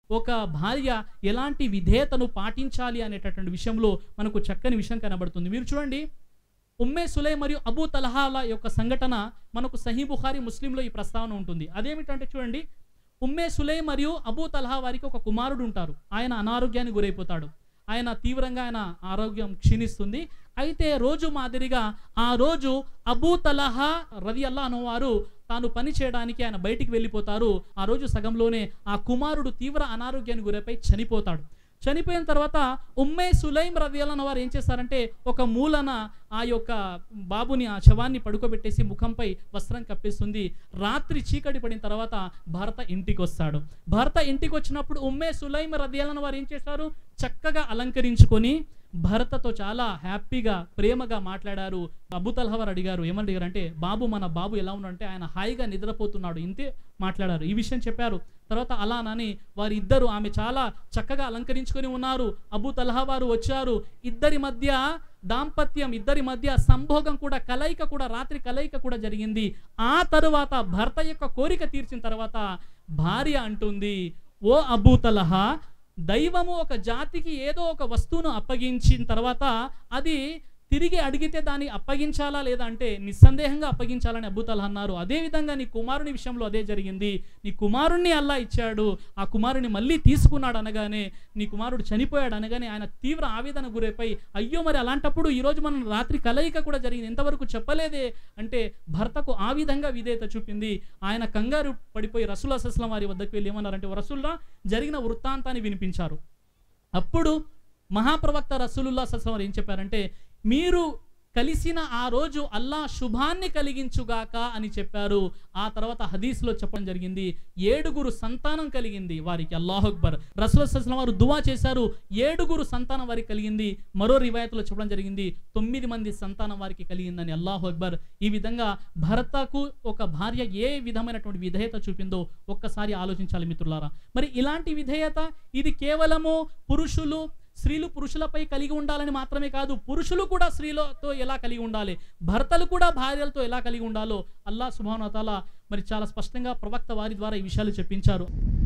ఒక భార్య ఎలాంటి విధేయతను పాటించాలి అనేటటువంటి విషయంలో మనకు చక్కని విషయం కనబడుతుంది మీరు చూడండి ఉమ్మే సులై మరియు అబూ తలహాల యొక్క సంఘటన మనకు సహీ బుఖారి ముస్లింలో ఈ ప్రస్తావన ఉంటుంది అదేమిటంటే చూడండి ఉమ్మే సులై మరియు అబూ తలహా వారికి ఒక కుమారుడు ఉంటారు ఆయన అనారోగ్యానికి గురైపోతాడు ఆయన తీవ్రంగా ఆయన ఆరోగ్యం క్షీణిస్తుంది అయితే రోజు మాదిరిగా ఆ రోజు అబూ తలహా రవి అల్లా వారు తాను పని చేయడానికి ఆయన బయటికి వెళ్ళిపోతారు ఆ రోజు సగంలోనే ఆ కుమారుడు తీవ్ర అనారోగ్యానికి గురైపోయి చనిపోతాడు చనిపోయిన తర్వాత ఉమ్మే సులైం రదియలన్న వారు ఏం చేస్తారంటే ఒక మూలన ఆ యొక్క బాబుని ఆ శవాన్ని పడుకోబెట్టేసి ముఖంపై వస్త్రం కప్పేస్తుంది రాత్రి చీకటి పడిన తర్వాత భర్త ఇంటికి వస్తాడు భర్త ఇంటికి వచ్చినప్పుడు ఉమ్మే సులైం రదియలన్న వారు ఏం చేస్తారు చక్కగా అలంకరించుకొని భరతతో చాలా హ్యాపీగా ప్రేమగా మాట్లాడారు అబు తల్హవర్ అడిగారు ఏమని అడిగారు అంటే బాబు మన బాబు ఎలా ఉన్నాడంటే ఆయన హాయిగా నిద్రపోతున్నాడు ఇంతే మాట్లాడారు ఈ విషయం చెప్పారు తర్వాత అలానని వారి ఇద్దరు ఆమె చాలా చక్కగా అలంకరించుకొని ఉన్నారు అబు తల్హా వారు వచ్చారు ఇద్దరి మధ్య దాంపత్యం ఇద్దరి మధ్య సంభోగం కూడా కలయిక కూడా రాత్రి కలయిక కూడా జరిగింది ఆ తరువాత భర్త యొక్క కోరిక తీర్చిన తర్వాత భార్య అంటుంది ఓ అబూ తలహా దైవము ఒక జాతికి ఏదో ఒక వస్తువును అప్పగించిన తర్వాత అది తిరిగి అడిగితే దాన్ని అప్పగించాలా లేదా అంటే నిస్సందేహంగా అప్పగించాలని అద్భుతాలు అన్నారు అదేవిధంగా నీ కుమారుని విషయంలో అదే జరిగింది నీ కుమారుణ్ణి అల్లా ఇచ్చాడు ఆ కుమారుని మళ్ళీ తీసుకున్నాడు అనగానే నీ కుమారుడు చనిపోయాడు అనగానే ఆయన తీవ్ర ఆవేదన గురైపోయి అయ్యో మరి అలాంటప్పుడు ఈరోజు మనం రాత్రి కలయిక కూడా జరిగింది ఎంతవరకు చెప్పలేదే అంటే భర్తకు ఆ విధంగా విధేయత చూపింది ఆయన కంగారు పడిపోయి రసూల్ అసస్లం వారి వద్దకు వెళ్ళి ఏమన్నారంటే రసూల్లా జరిగిన వృత్తాంతాన్ని వినిపించారు అప్పుడు మహాప్రవక్త రసూలుల్లా సస్లం వారు ఏం చెప్పారంటే మీరు కలిసిన ఆ రోజు అల్లా శుభాన్ని కలిగించుగాక అని చెప్పారు ఆ తర్వాత హదీస్లో చెప్పడం జరిగింది ఏడుగురు సంతానం కలిగింది వారికి అల్లాహ్ అక్బర్ రసూల్ వారు దువా చేశారు ఏడుగురు సంతానం వారికి కలిగింది మరో రివాయత్లో చెప్పడం జరిగింది తొమ్మిది మంది సంతానం వారికి కలిగిందని అల్లాహ్ అక్బర్ ఈ విధంగా భర్తకు ఒక భార్య ఏ విధమైనటువంటి విధేయత చూపిందో ఒక్కసారి ఆలోచించాలి మిత్రులారా మరి ఇలాంటి విధేయత ఇది కేవలము పురుషులు స్త్రీలు పురుషులపై కలిగి ఉండాలని మాత్రమే కాదు పురుషులు కూడా స్త్రీలతో ఎలా కలిగి ఉండాలి భర్తలు కూడా భార్యలతో ఎలా కలిగి ఉండాలో అల్లా సుభానతాల మరి చాలా స్పష్టంగా ప్రవక్త వారి ద్వారా ఈ విషయాలు చెప్పించారు